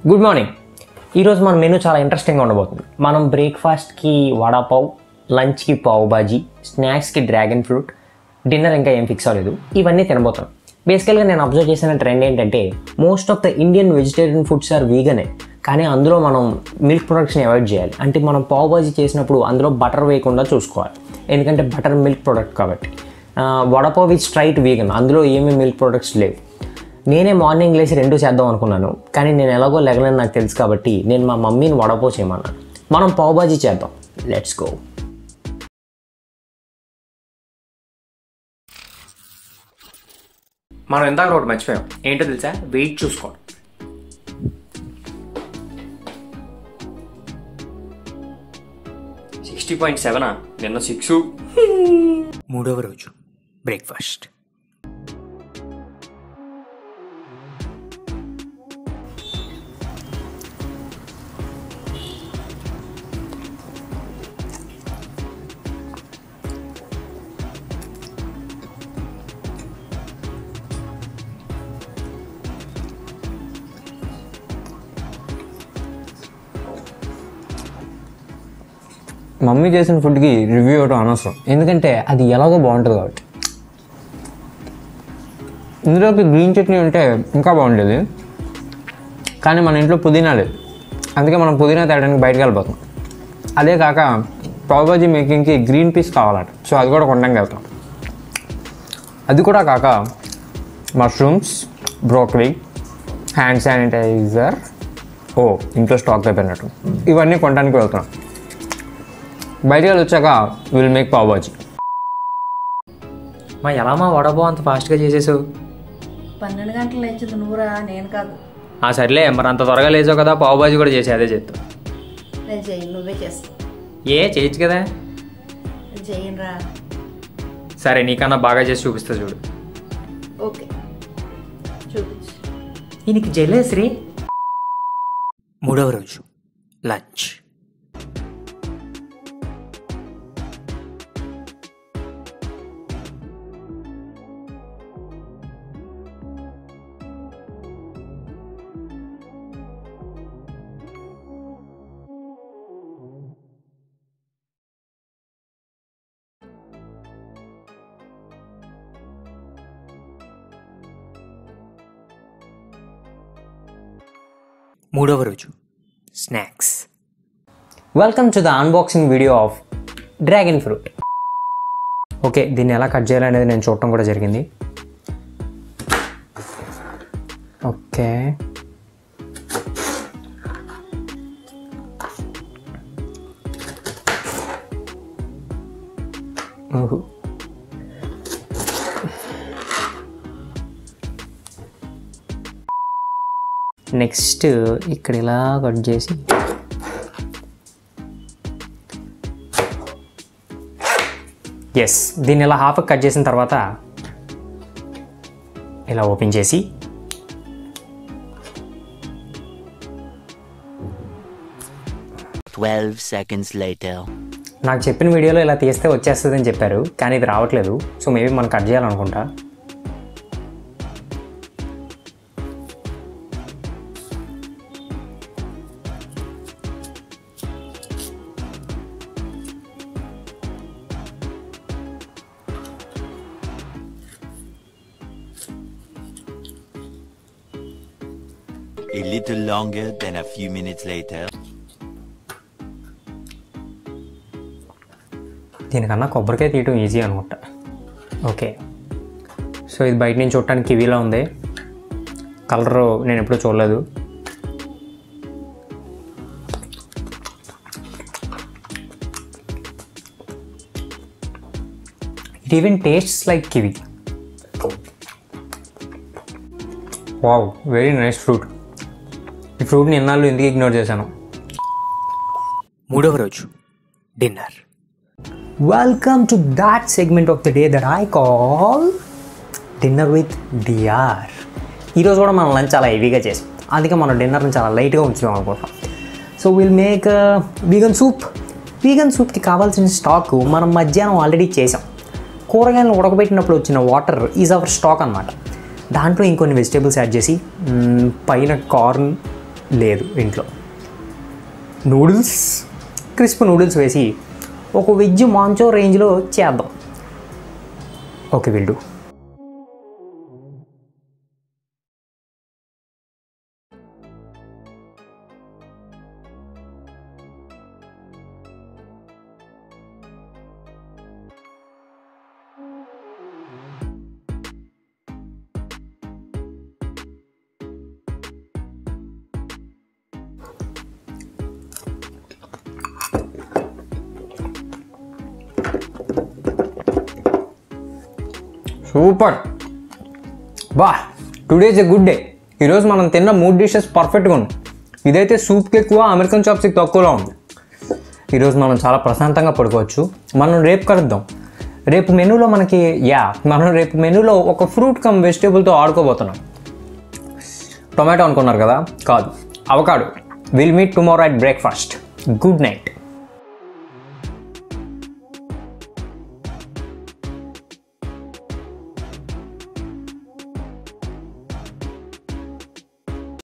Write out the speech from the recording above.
Good morning ఈరోజు మన menu చాలా ఇంట్రెస్టింగ్గా ఉండబోతుంది మనం బ్రేక్ఫాస్ట్కి వడాపావ్ లంచ్కి పావ్ బాజీ స్నాక్స్కి డ్రాగన్ ఫ్రూట్ డిన్నర్ ఇంకా ఏం ఫిక్స్ అవ్వలేదు ఇవన్నీ తినబోతాం బేసికల్గా నేను అబ్జర్వ్ చేసిన ట్రెండ్ ఏంటంటే most of the Indian vegetarian foods are వీగనే కానీ అందులో మనం మిల్క్ ప్రొడక్ట్స్ని అవాయిడ్ చేయాలి అంటే మనం పావ్ బాజీ చేసినప్పుడు అందులో బటర్ వేయకుండా చూసుకోవాలి ఎందుకంటే బటర్ మిల్క్ ప్రొడక్ట్ కాబట్టి ఆ, వడపావ్ విత్ స్ట్రైట్ వీగన్ అందులో ఏమీ మిల్క్ ప్రొడక్ట్స్ లేవు నేనే మార్నింగ్ లేచి రెండు చేద్దాం అనుకున్నాను కానీ నేను ఎలాగో లెగలని నాకు తెలుసు కాబట్టి నేను మా మమ్మీని వడపో చేయమన్నాను మనం పావుబాజీ చేద్దాం లెట్స్ గో మనం ఇందాక ఒకటి మర్చిపోయాం ఏంటో తెలుసా వెయిట్ చూసుకోండి సిక్స్టీ పాయింట్ సెవెనా నిన్న సిక్స్ మూడవ రోజు బ్రేక్ఫాస్ట్ మమ్మీ చేసిన ఫుడ్కి రివ్యూ ఇవ్వడం అనవసరం ఎందుకంటే అది ఎలాగో బాగుంటుంది కాబట్టి ఇందులోకి గ్రీన్ చట్నీ ఉంటే ఇంకా బాగుండేది కానీ మన ఇంట్లో పుదీనా లేదు అందుకే మనం పుదీనా తేయడానికి బయటకు వెళ్ళిపోతాం అదే కాక పావుబాజీ మేకింగ్కి గ్రీన్ పీస్ కావాలట సో అది కూడా కొనడానికి వెళ్తాం అది కూడా కాక మష్రూమ్స్ బ్రోకలీ హ్యాండ్ శానిటైజర్ ఓ ఇంట్లో స్టాక్ అయిపోయినట్టు ఇవన్నీ కొనడానికి వెళ్తున్నాం బయటికి వెళ్ళి వచ్చాక విల్ మేక్ పావ్ బాజీ మా ఎలా మా వడబో అంత ఫాస్ట్గా చేసేసావు పన్నెండు గంటలు లేచింది నువ్వురా నేను కాదు ఆ సర్లే మరి అంత త్వరగా లేచావు కదా పావు బాజీ కూడా చేసి అదే చేస్తావు నేను చెయ్యి నువ్వే చేస్తావు ఏ చేయొచ్చు కదా నేను చెయ్యనురా సరే నీకన్నా బాగా చేసి చూపిస్తా చూడు ఓకే చూపించు ఈయనకి జలేశ్రీ మూడవ రోజు లంచ్ మూడవ రోజు snacks welcome to the unboxing video of dragon fruit okay దీన్ని ఎలా కట్ చేయాలనేది నేను చూడటం కూడా జరిగింది ఓకే ఓహో నెక్స్ట్ ఇక్కడ ఇలా కట్ చేసి ఎస్ దీన్ని ఇలా హాఫ్ కట్ చేసిన తర్వాత ఇలా ఓపెన్ చేసి Twelve seconds later. నాకు చెప్పిన వీడియోలో ఇలా తీస్తే వచ్చేస్తుందని చెప్పారు కానీ ఇది రావట్లేదు సో మేబీ మనం కట్ చేయాలనుకుంటా A little longer than a few minutes later. దీనికన్నా కొబ్బరికాయ తీయటం ఈజీ అనుకుంటా ఓకే సో ఇది బయట నుంచి చూడటానికి కివీలా ఉంది కలర్ నేను ఎప్పుడూ చూడలేదు it even tastes like kiwi wow very nice fruit ఈ ఫ్రూట్ని ఎన్నాళ్ళు ఎందుకు ఇగ్నోర్ చేశాను మూడవ రోజు dinner welcome to that segment of the day that I call dinner with DR ఈరోజు కూడా మనం లంచ్ చాలా హెవీగా చేసాం అందుకే మనం డిన్నర్ని చాలా లైట్గా ఉంచుదాం అనుకుంటాం so will make vegan soup vegan సూప్కి కావాల్సిన స్టాక్ మనం మధ్యాహ్నం ఆల్రెడీ చేసాం కూరగాయలను ఉడకబెట్టినప్పుడు వచ్చిన వాటర్ ఈజ్ అవర్ స్టాక్ అనమాట దాంట్లో ఇంకొన్ని వెజిటేబుల్స్ యాడ్ చేసి మ్, పైన కార్న్ లేదు ఇంట్లో నూడిల్స్ క్రిస్ప్ నూడిల్స్ వేసి ఒక వెజ్ మాంచో రేంజ్లో చేద్దాం ఓకే విల్ డూ సూపర్ బా today is a good day ఈరోజు మనం తిన్న మూడు డిషెస్ పర్ఫెక్ట్గా ఉంది ఇదైతే సూప్కి ఎక్కువ అమెరికన్ చాప్స్కి తక్కువలో ఉంది ఈరోజు మనం చాలా ప్రశాంతంగా పడుకోవచ్చు మనం రేపు కలుద్దాం రేపు మెనూలో మనకి యా మనం రేపు మెనూలో ఒక ఫ్రూట్ కమ్ వెజిటేబుల్తో ఆడుకోబోతున్నాం టొమాటో అనుకున్నారు కదా కాదు avocado will meet tomorrow at breakfast good night